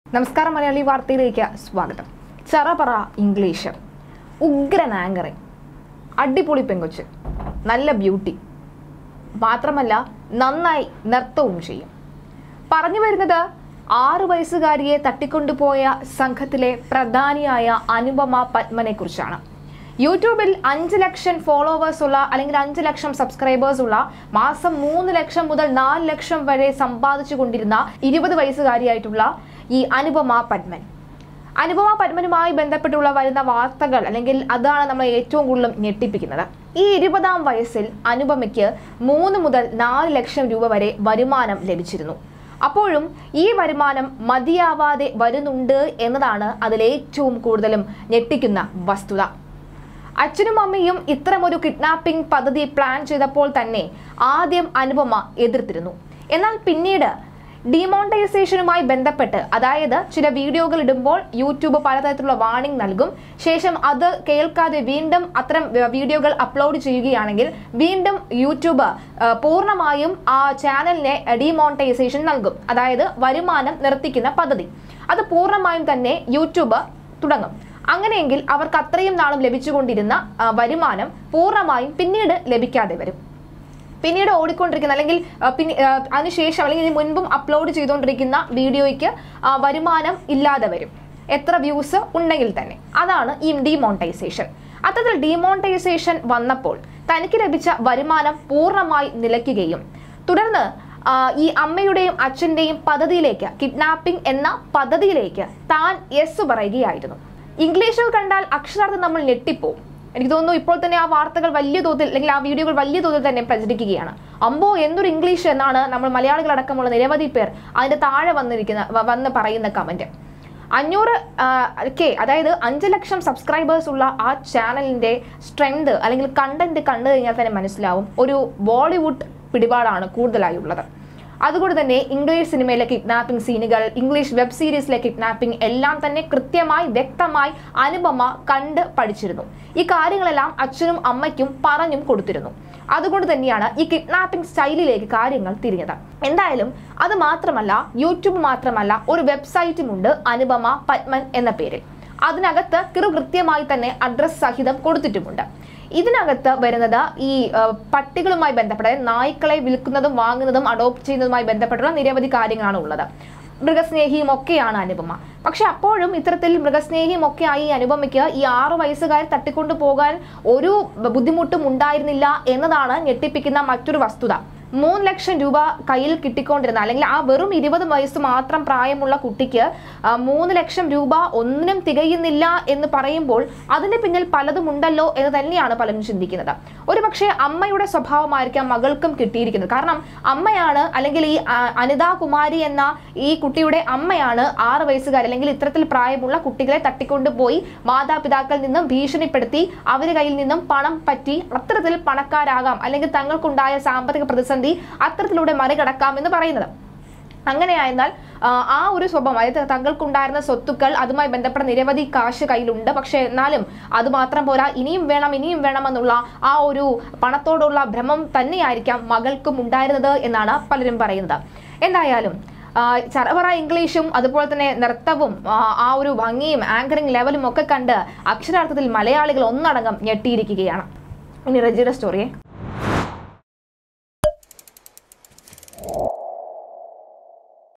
നമസ്കാരം മലയാളി വാർത്തയിലേക്ക് സ്വാഗതം ചറപറ ഇംഗ്ലീഷ് ഉഗ്രൻ ആങ്കറിങ് അടിപൊളി പെങ്കൊച്ച് നല്ല ബ്യൂട്ടി മാത്രമല്ല നന്നായി നൃത്തവും ചെയ്യും പറഞ്ഞു വരുന്നത് ആറു വയസ്സുകാരിയെ തട്ടിക്കൊണ്ടുപോയ സംഘത്തിലെ പ്രധാനിയായ അനുപമ പത്മനെ കുറിച്ചാണ് യൂട്യൂബിൽ അഞ്ച് ലക്ഷം ഫോളോവേഴ്സ് ഉള്ള അല്ലെങ്കിൽ അഞ്ച് ലക്ഷം സബ്സ്ക്രൈബേഴ്സ് ഉള്ള മാസം മൂന്ന് ലക്ഷം മുതൽ നാല് ലക്ഷം വരെ സമ്പാദിച്ചു കൊണ്ടിരുന്ന ഇരുപത് വയസ്സുകാരിയായിട്ടുള്ള ഈ അനുപമ പത്മൻ അനുപമ പത്മനുമായി ബന്ധപ്പെട്ടുള്ള വരുന്ന വാർത്തകൾ അല്ലെങ്കിൽ അതാണ് നമ്മളെ ഏറ്റവും കൂടുതലും ഞെട്ടിപ്പിക്കുന്നത് ഈ ഇരുപതാം വയസ്സിൽ അനുപമയ്ക്ക് മൂന്ന് മുതൽ നാല് ലക്ഷം രൂപ വരെ വരുമാനം ലഭിച്ചിരുന്നു അപ്പോഴും ഈ വരുമാനം മതിയാവാതെ വരുന്നുണ്ട് എന്നതാണ് അതിൽ ഏറ്റവും കൂടുതലും ഞെട്ടിക്കുന്ന വസ്തുത അച്ഛനും അമ്മയും ഇത്തരമൊരു കിഡ്നാപ്പിംഗ് പദ്ധതി പ്ലാൻ ചെയ്തപ്പോൾ തന്നെ ആദ്യം അനുപമ എതിർത്തിരുന്നു എന്നാൽ പിന്നീട് ഡിമോണിറ്റൈസേഷനുമായി ബന്ധപ്പെട്ട് അതായത് ചില വീഡിയോകൾ ഇടുമ്പോൾ യൂട്യൂബ് പലതരത്തിലുള്ള വാർണിംഗ് നൽകും ശേഷം അത് കേൾക്കാതെ വീണ്ടും അത്തരം വീഡിയോകൾ അപ്ലോഡ് ചെയ്യുകയാണെങ്കിൽ വീണ്ടും യൂട്യൂബ് ആ, പൂർണ്ണമായും ആ ചാനലിനെ ഡിമോണിറ്റൈസേഷൻ നൽകും അതായത് വരുമാനം നിർത്തിക്കുന്ന പദ്ധതി അത് പൂർണ്ണമായും തന്നെ യൂട്യൂബ് തുടങ്ങും അങ്ങനെയെങ്കിൽ അവർക്ക് അത്രയും നാളും ലഭിച്ചുകൊണ്ടിരുന്ന ആ, വരുമാനം പൂർണ്ണമായും പിന്നീട് ലഭിക്കാതെ വരും പിന്നീട് ഓടിക്കൊണ്ടിരിക്കുന്ന അല്ലെങ്കിൽ ആ, പിന്നെ ആ, അതിനുശേഷം അല്ലെങ്കിൽ ഇതിന് മുൻപും അപ്ലോഡ് ചെയ്തുകൊണ്ടിരിക്കുന്ന വീഡിയോയ്ക്ക് ആ, വരുമാനം ഇല്ലാതെ വരും എത്ര വ്യൂസ് ഉണ്ടെങ്കിൽ തന്നെ അതാണ് ഈ ഡിമോണിറ്റൈസേഷൻ അത്തരത്തിൽ ഡിമോണിറ്റൈസേഷൻ വന്നപ്പോൾ തനിക്ക് ലഭിച്ച വരുമാനം പൂർണ്ണമായി നിലയ്ക്കുകയും തുടർന്ന് ആ, ഈ അമ്മയുടെയും അച്ഛന്റെയും പദ്ധതിയിലേക്ക് കിഡ്നാപ്പിംഗ് എന്ന പദ്ധതിയിലേക്ക് താൻ യെസ് പറയുകയായിരുന്നു ഇംഗ്ലീഷിൽ കണ്ടാൽ അക്ഷരാർത്ഥം നമ്മൾ ഞെട്ടിപ്പോവും എനിക്ക് തോന്നുന്നു ഇപ്പോൾ തന്നെ ആ വാർത്തകൾ വലിയ തോതിൽ അല്ലെങ്കിൽ ആ വീഡിയോകൾ വലിയ തോതിൽ തന്നെ പ്രചരിക്കുകയാണ് അമ്പോ എന്തൊരു ഇംഗ്ലീഷ് എന്നാണ് നമ്മൾ മലയാളികളടക്കമുള്ള നിരവധി പേർ അതിന്റെ താഴെ വന്നിരിക്കുന്ന വ- വന്ന് പറയുന്ന കമന്റ് അഞ്ഞൂറ് കെ അതായത് അഞ്ച് ലക്ഷം സബ്സ്ക്രൈബേഴ്സ് ഉള്ള ആ ചാനലിന്റെ സ്ട്രെങ്ത് അല്ലെങ്കിൽ കണ്ടന്റ് കണ്ടു കഴിഞ്ഞാൽ തന്നെ മനസ്സിലാവും ഒരു ബോളിവുഡ് പിടിപാടാണ് കൂടുതലായി ഉള്ളത് അതുകൊണ്ട് തന്നെ ഇംഗ്ലീഷ് സിനിമയിലെ കിഡ്നാപ്പിംഗ് സീനുകൾ ഇംഗ്ലീഷ് വെബ് സീരീസിലെ കിഡ്നാപ്പിംഗ് എല്ലാം തന്നെ കൃത്യമായി വ്യക്തമായി അനുപമ കണ്ട് പഠിച്ചിരുന്നു ഈ കാര്യങ്ങളെല്ലാം അച്ഛനും അമ്മയ്ക്കും പറഞ്ഞും കൊടുത്തിരുന്നു അതുകൊണ്ട് തന്നെയാണ് ഈ കിഡ്നാപ്പിംഗ് സ്റ്റൈലിലേക്ക് കാര്യങ്ങൾ തിരിഞ്ഞത് എന്തായാലും അത് മാത്രമല്ല യൂട്യൂബ് മാത്രമല്ല ഒരു വെബ്സൈറ്റുമുണ്ട് അനുപമ പത്മൻ എന്ന പേരിൽ അതിനകത്ത് കിറു കൃത്യമായി തന്നെ അഡ്രസ് സഹിതം കൊടുത്തിട്ടുമുണ്ട് ഇതിനകത്ത് വരുന്നത് ഈ ആ, പട്ടികളുമായി ബന്ധപ്പെട്ട അതായത് നായ്ക്കളെ വിൽക്കുന്നതും വാങ്ങുന്നതും അഡോപ്റ്റ് ചെയ്യുന്നതുമായി ബന്ധപ്പെട്ടുള്ള നിരവധി കാര്യങ്ങളാണ് ഉള്ളത് മൃഗസ്നേഹിയും ഒക്കെയാണ് അനുപമ പക്ഷെ അപ്പോഴും ഇത്തരത്തിൽ മൃഗസ്നേഹിയും ഒക്കെ ആയി ഈ അനുപമയ്ക്ക് ഈ ആറു വയസ്സുകാർ തട്ടിക്കൊണ്ടു പോകാൻ ഒരു ബുദ്ധിമുട്ടും ഉണ്ടായിരുന്നില്ല എന്നതാണ് ഞെട്ടിപ്പിക്കുന്ന മറ്റൊരു വസ്തുത മൂന്ന് ലക്ഷം രൂപ കയ്യിൽ കിട്ടിക്കൊണ്ടിരുന്ന അല്ലെങ്കിൽ ആ വെറും ഇരുപത് വയസ്സ് മാത്രം പ്രായമുള്ള കുട്ടിക്ക് ആ, മൂന്ന് ലക്ഷം രൂപ ഒന്നിനും തികയുന്നില്ല എന്ന് പറയുമ്പോൾ അതിന് പിന്നിൽ പലതും ഉണ്ടല്ലോ എന്ന് തന്നെയാണ് പലരും ചിന്തിക്കുന്നത് ഒരു പക്ഷേ അമ്മയുടെ സ്വഭാവമായിരിക്കാം മകൾക്കും കിട്ടിയിരിക്കുന്നത് കാരണം അമ്മയാണ് അല്ലെങ്കിൽ ഈ ആ, അനിതാ കുമാരി എന്ന ഈ കുട്ടിയുടെ അമ്മയാണ് ആറ് വയസ്സുകാർ അല്ലെങ്കിൽ ഇത്തരത്തിൽ പ്രായമുള്ള കുട്ടികളെ തട്ടിക്കൊണ്ടുപോയി മാതാപിതാക്കളിൽ നിന്നും ഭീഷണിപ്പെടുത്തി അവരുടെ കയ്യിൽ നിന്നും പണം പറ്റി അത്തരത്തിൽ പണക്കാരാകാം അല്ലെങ്കിൽ തങ്ങൾക്കുണ്ടായ സാമ്പത്തിക പ്രതിസന്ധി അത്തരത്തിലൂടെ മറികടക്കാം എന്ന് പറയുന്നത് അങ്ങനെയായിരുന്നാൽ ആ, ആ ഒരു സ്വഭാവം അതായത് തങ്ങൾക്കുണ്ടായിരുന്ന സ്വത്തുക്കൾ അതുമായി ബന്ധപ്പെട്ട നിരവധി കാശ് കയ്യിലുണ്ട് പക്ഷേ എന്നാലും അത് മാത്രം പോരാ ഇനിയും വേണം ഇനിയും വേണമെന്നുള്ള ആ ഒരു പണത്തോടുള്ള ഭ്രമം തന്നെയായിരിക്കാം മകൾക്കും ഉണ്ടായിരുന്നത് എന്നാണ് പലരും പറയുന്നത് എന്തായാലും ആ, ചറവറ ഇംഗ്ലീഷും അതുപോലെ തന്നെ നൃത്തവും ആ, ആ ഒരു ഭംഗിയും ആങ്കറിംഗ് ലെവലും ഒക്കെ കണ്ട് അക്ഷരാർത്ഥത്തിൽ മലയാളികൾ ഒന്നടങ്കം ഞെട്ടിയിരിക്കുകയാണ് ഇനി റജിയുടെ സ്റ്റോറിയെ